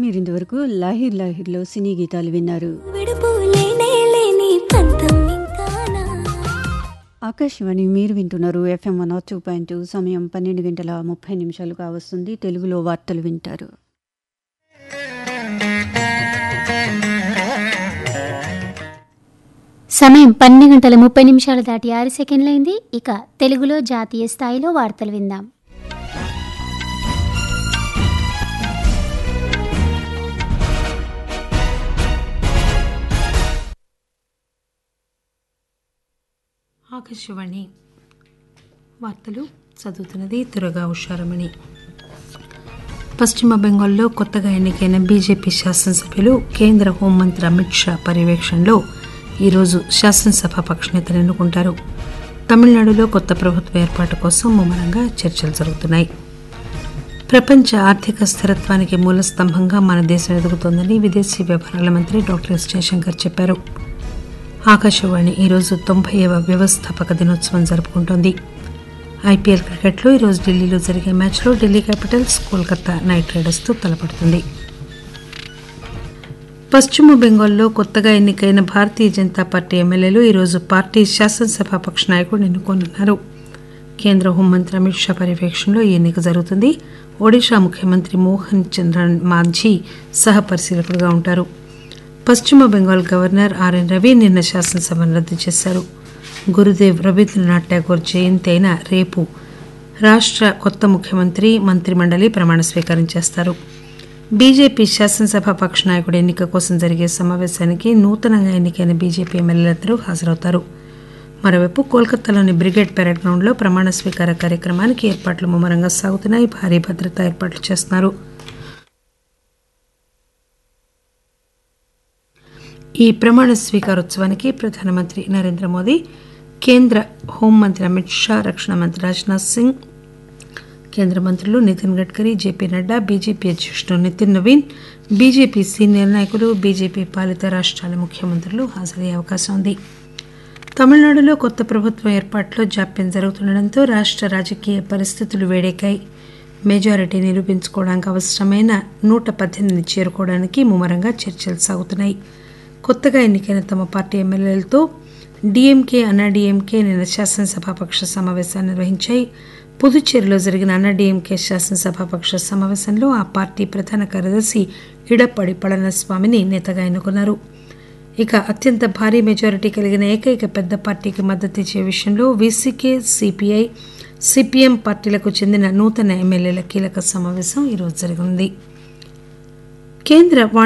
మీరింతవరకు లాహిర్ లాహిర్లో సినీ గీతాలు విన్నారు విడుపు లేనే లేని పంతం ఇంకానా ఆకాశవాణి మీరు వింటున్నారు FM one two point two సమయం పన్నెండు గంటల ముప్పై నిమిషాలుగా వస్తుంది తెలుగులో వార్తలు వింటారు సమయం పన్నెండు గంటల ముప్పై నిమిషాలు దాటి ఆరు సెకండ్లైంది ఇక తెలుగులో జాతీయ స్థాయిలో వార్తలు విందాం ఆకాశవాణి వార్తలు చదువుతున్నది తురగా ఉషారమణి పశ్చిమ బెంగాల్లో కొత్తగా ఎన్నికైన బీజేపీ శాసనసభ్యులు కేంద్ర హోంమంత్రి అమిత్ షా పర్యవేక్షణలో ఈరోజు శాసనసభ పక్షనేతను ఎన్నుకుంటారు తమిళనాడులో కొత్త ప్రభుత్వ ఏర్పాటు కోసం ముమ్మరంగా చర్చలు జరుగుతున్నాయి ప్రపంచ ఆర్థిక స్థిరత్వానికి మూల స్తంభంగా మన దేశం ఎదుగుతోందని విదేశీ వ్యవహారాల మంత్రి డాక్టర్ ఎస్ జయశంకర్ చెప్పారు ఆకాశవాణి ఈరోజు తొంభైవ వ్యవస్థాపక దినోత్సవం జరుపుకుంటోంది ఐపీఎల్ క్రికెట్లో ఈరోజు ఢిల్లీలో జరిగే మ్యాచ్లో ఢిల్లీ క్యాపిటల్స్ కోల్కతా నైట్ రైడర్స్తో తలపడుతుంది పశ్చిమ బెంగాల్లో కొత్తగా ఎన్నికైన భారతీయ జనతా పార్టీ ఎమ్మెల్యేలు ఈరోజు పార్టీ శాసనసభ పక్ష నాయకుడు ఎన్నుకోనున్నారు కేంద్ర హోంమంత్రి అమిత్ షా పర్యవేక్షణలో ఈ ఎన్నిక జరుగుతుంది ఒడిషా ముఖ్యమంత్రి మోహన్ చంద్రన్ మాంఝీ సహ పరిశీలకుడుగా ఉంటారు పశ్చిమ బెంగాల్ గవర్నర్ ఆర్ఎన్ రవి నిన్న శాసనసభను రద్దు చేశారు గురుదేవ్ రవీంద్రనాథ్ ఠాగూర్ జయంతి అయిన రేపు రాష్ట్ర కొత్త ముఖ్యమంత్రి మంత్రిమండలి ప్రమాణ స్వీకారం చేస్తారు బీజేపీ శాసనసభ పక్ష నాయకుడి ఎన్నిక కోసం జరిగే సమావేశానికి నూతనంగా ఎన్నికైన బీజేపీ ఎమ్మెల్యేలందరూ హాజరవుతారు మరోవైపు కోల్కతాలోని బ్రిగేడ్ పెరేడ్ గ్రౌండ్లో ప్రమాణ స్వీకార కార్యక్రమానికి ఏర్పాట్లు ముమ్మరంగా సాగుతున్నాయి భారీ భద్రతా ఏర్పాట్లు చేస్తున్నారు ఈ ప్రమాణ స్వీకారోత్సవానికి ప్రధానమంత్రి నరేంద్ర మోదీ కేంద్ర హోంమంత్రి అమిత్ షా రక్షణ మంత్రి రాజ్నాథ్ సింగ్ కేంద్ర మంత్రులు నితిన్ గడ్కరీ జేపీ నడ్డా బీజేపీ అధ్యక్షుడు నితిన్ నవీన్ బీజేపీ సీనియర్ నాయకులు బీజేపీ పాలిత రాష్ట్రాల ముఖ్యమంత్రులు హాజరయ్యే అవకాశం ఉంది తమిళనాడులో కొత్త ప్రభుత్వం ఏర్పాటులో జాప్యం జరుగుతుండటంతో రాష్ట్ర రాజకీయ పరిస్థితులు వేడెక్కాయి మెజారిటీ నిరూపించుకోవడానికి అవసరమైన నూట పద్దెనిమిది చేరుకోవడానికి ముమ్మరంగా చర్చలు సాగుతున్నాయి కొత్తగా ఎన్నికైన తమ పార్టీ ఎమ్మెల్యేలతో డీఎంకే అన్నాడీఎంకే నిన్న శాసనసభాపక్ష సమావేశాన్ని నిర్వహించాయి పుదుచ్చేరిలో జరిగిన అన్నాడీఎంకే శాసనసభాపక్ష సమావేశంలో ఆ పార్టీ ప్రధాన కార్యదర్శి ఇడప్పడి పళనిస్వామిని నేతగా ఎన్నుకున్నారు ఇక అత్యంత భారీ మెజారిటీ కలిగిన ఏకైక పెద్ద పార్టీకి మద్దతు ఇచ్చే విషయంలో వీసీకే సిపిఐ సిపిఎం పార్టీలకు చెందిన నూతన ఎమ్మెల్యేల కీలక సమావేశం ఈరోజు జరిగింది కేంద్ర